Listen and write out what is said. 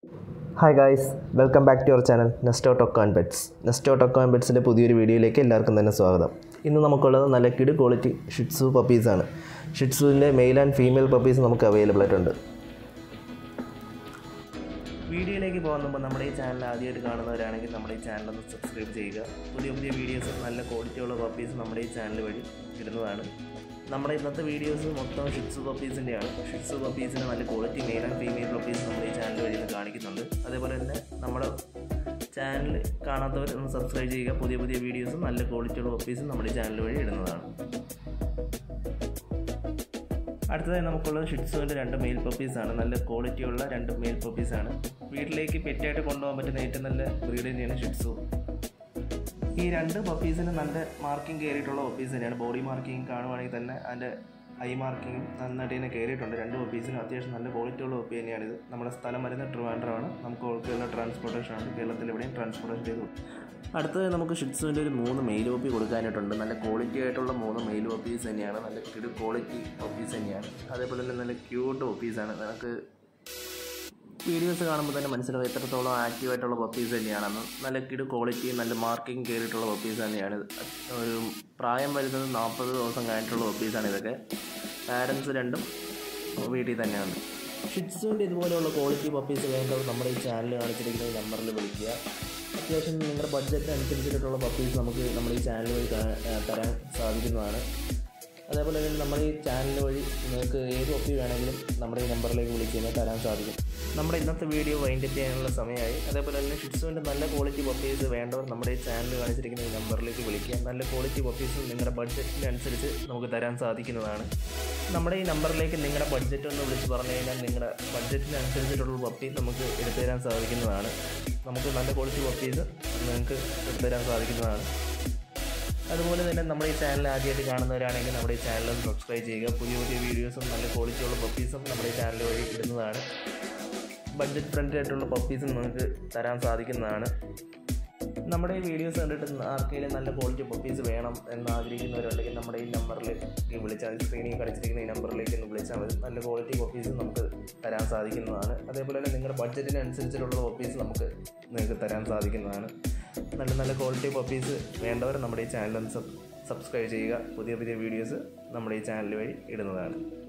Hi guys welcome back to our channel Nesto Toco and pets Nesto Toco and പെറ്റ്സിൻ്റെ പുതിയൊരു വീഡിയോയിലേക്ക് എല്ലാവർക്കും തന്നെ സ്വാഗതം ഇന്ന് നമുക്കുള്ളത് നല്ല കിഡ് ക്വാളിറ്റി ഷിറ്റ്സു പപ്പീസാണ് ഷിറ്റ്സുവിൻ്റെ മെയിൽ ആൻഡ് ഫീമെയിൽ പപ്പീസ് നമുക്ക് അവൈലബിൾ ആയിട്ടുണ്ട് വീഡിയോയിലേക്ക് പോകുന്ന മുമ്പ് നമ്മുടെ ഈ ചാനൽ ആദ്യമായിട്ട് കാണുന്നവരാണെങ്കിൽ നമ്മുടെ ഈ ചാനൽ ഒന്ന് സബ്സ്ക്രൈബ് ചെയ്യുക പുതിയ പുതിയ വീഡിയോസ് നല്ല ക്വാളിറ്റിയുള്ള പപ്പീസ് നമ്മുടെ ഈ ചാനൽ വഴി ഇടുന്നതാണ് നമ്മുടെ ഇന്നത്തെ വീഡിയോസ് മൊത്തം ഷിറ്റ്സു പപ്പീസിൻ്റെയാണ് ഷിറ്റ്സു പപ്പീസിന് നല്ല quality male and female puppies നമ്മുടെ ഈ ചാനൽ വഴി ഇന്ന് കാണിക്കുന്നുണ്ട് അതേപോലെ തന്നെ നമ്മുടെ ചാനൽ കാണാത്തവർ ഒന്ന് സബ്സ്ക്രൈബ് ചെയ്യുക പുതിയ പുതിയ വീഡിയോസും നല്ല ക്വാളിറ്റിയുള്ള പപ്പീസും നമ്മുടെ ഈ ചാനൽ വഴി ഇടുന്നതാണ് അടുത്തതായി നമുക്കുള്ളത് ഷിറ്റ്സുവിൻ്റെ രണ്ട് മെയിൽ പപ്പീസാണ് നല്ല ക്വാളിറ്റിയുള്ള രണ്ട് മെയിൽ പപ്പീസാണ് വീട്ടിലേക്ക് പെറ്റായിട്ട് കൊണ്ടുപോകാൻ പറ്റുന്ന ഏറ്റവും നല്ല ബ്രീഡ് തന്നെയാണ് ഷിറ്റ്സു ഈ രണ്ട് പപ്പീസിന് നല്ല മാർക്കിംഗ് കയറിയിട്ടുള്ള പപ്പീസ് തന്നെയാണ് ബോഡി മാർക്കിംഗ് കാണുവാണെങ്കിൽ തന്നെ അതിൻ്റെ ഐ മാർക്കിങ്ങും നന്നായിട്ട് തന്നെ കയറിയിട്ടുണ്ട് രണ്ട് പപ്പീസിനും അത്യാവശ്യം നല്ല ക്വാളിറ്റി ഉള്ള പപ്പി തന്നെയാണിത് നമ്മുടെ സ്ഥലം വരുന്ന ട്രിവാൻഡ്രമാണ് നമുക്ക് ഓൾക്കുള്ള ട്രാൻസ്പോർട്ടേഷൻ ആണ് കേരളത്തിൽ എവിടെയും ട്രാൻസ്പോർട്ടേഷൻ ചെയ്തു അടുത്തത് നമുക്ക് ഷിറ്റ്സുവിൻ്റെ ഒരു മൂന്ന് മെയിൽ പപ്പി കൊടുക്കാനായിട്ടുണ്ട് നല്ല ക്വാളിറ്റി ആയിട്ടുള്ള മൂന്ന് മെയിൽ പപ്പീസ് തന്നെയാണ് നല്ല കിട് ക്വാളിറ്റി പപ്പീസ് തന്നെയാണ് അതേപോലെ തന്നെ നല്ല ക്യൂട്ട് പപ്പീസാണ് നമുക്ക് വീഡിയോസ് കാണുമ്പോൾ തന്നെ മനസ്സിലാവും എത്രത്തോളം ആക്റ്റീവായിട്ടുള്ള പപ്പീസ് തന്നെയാണെന്ന് നല്ല കിട് ക്വാളിറ്റി നല്ല മാർക്കിംഗ് കയറിയിട്ടുള്ള പപ്പീസ് തന്നെയാണ് ഇത്. ഒരു പ്രായം വരുന്നത് നാൽപ്പത് ദിവസം കഴിഞ്ഞിട്ടുള്ള പപ്പീസാണ് ഇതൊക്കെ പാരൻസ് രണ്ടും വീട്ടിൽ തന്നെയാണ് ഷിറ്റ്സുവിൻ്റെ ഇതുപോലെയുള്ള ക്വാളിറ്റി പപ്പീസ് വേണ്ടവർ നമ്മുടെ ഈ ചാനൽ കാണിച്ചിരിക്കുന്ന ഈ നമ്പറിൽ വിളിക്കുക അത്യാവശ്യം നിങ്ങളുടെ ബഡ്ജറ്റ് അനുസരിച്ചിട്ടുള്ള പപ്പീസ് നമുക്ക് നമ്മുടെ ഈ ചാനൽ വഴി കാ- തരാൻ സാധിക്കുന്നതാണ് അതേപോലെ തന്നെ നമ്മുടെ ഈ ചാനൽ വഴി നിങ്ങൾക്ക് ഏത് ഒപ്പി വേണമെങ്കിലും നമ്മുടെ ഈ നമ്പറിലേക്ക് വിളിച്ച് കഴിഞ്ഞാൽ തരാൻ സാധിക്കും നമ്മുടെ ഇന്നത്തെ വീഡിയോ വൈൻഡപ്പ് ചെയ്യാനുള്ള സമയമായി അതേപോലെ തന്നെ ഷിറ്റ്സുവിൻ്റെ നല്ല ക്വാളിറ്റി പപ്പീസ് വേണ്ടവർ നമ്മുടെ ഈ ചാനൽ കാണിച്ചിരിക്കുന്ന ഈ നമ്പറിലേക്ക് വിളിക്കുക നല്ല ക്വാളിറ്റി പപ്പീസ് നിങ്ങളുടെ ബഡ്ജറ്റിനനുസരിച്ച് നമുക്ക് തരാൻ സാധിക്കുന്നതാണ് നമ്മുടെ ഈ നമ്പറിലേക്ക് നിങ്ങളുടെ ബഡ്ജറ്റ് ഒന്ന് വിളിച്ച് പറഞ്ഞു കഴിഞ്ഞാൽ നിങ്ങളുടെ ബഡ്ജറ്റിനനുസരിച്ചിട്ടുള്ള പപ്പി നമുക്ക് എടുത്തു തരാൻ സാധിക്കുന്നതാണ് നമുക്ക് നല്ല ക്വാളിറ്റി പപ്പീസ് നിങ്ങൾക്ക് എടുത്തു തരാൻ സാധിക്കുന്നതാണ് അതുപോലെ തന്നെ നമ്മുടെ ഈ ചാനൽ ആദ്യമായിട്ട് കാണുന്നവരാണെങ്കിൽ നമ്മുടെ ഈ ചാനൽ ഒന്ന് സബ്സ്ക്രൈബ് ചെയ്യുക പുതിയ പുതിയ വീഡിയോസും നല്ല ക്വാളിറ്റിയുള്ള പപ്പീസും നമ്മുടെ ഈ ചാനൽ വഴി ഇടുന്നതാണ് ബഡ്ജറ്റ് ഫ്രണ്ട്ലി ആയിട്ടുള്ള പപ്പീസും നമുക്ക് തരാൻ സാധിക്കുന്നതാണ് നമ്മുടെ ഈ വീഡിയോസ് കണ്ടിട്ട് ആർക്കെങ്കിലും നല്ല ക്വാളിറ്റി പപ്പീസ് വേണം എന്ന് ആഗ്രഹിക്കുന്നവരുണ്ടെങ്കിൽ നമ്മുടെ ഈ നമ്പറിലേക്ക് വിളിച്ചാൽ സ്ക്രീനിൽ കളിച്ചിരിക്കുന്ന ഈ നമ്പറിലേക്ക് ഒന്ന് വിളിച്ചാൽ മതി നല്ല ക്വാളിറ്റി പപ്പീസ് നമുക്ക് തരാൻ സാധിക്കുന്നതാണ് അതേപോലെ തന്നെ നിങ്ങളുടെ ബഡ്ജറ്റിനനുസരിച്ചിട്ടുള്ള പപ്പീസ് നമുക്ക് നിങ്ങൾക്ക് തരാൻ സാധിക്കുന്നതാണ് നല്ല നല്ല ക്വാളിറ്റി പപ്പീസ് വേണ്ടവർ നമ്മുടെ ഈ ചാനൽ ഒന്ന് സബ് സബ്സ്ക്രൈബ് ചെയ്യുക പുതിയ പുതിയ വീഡിയോസ് നമ്മുടെ ഈ ചാനൽ വഴി ഇടുന്നതാണ്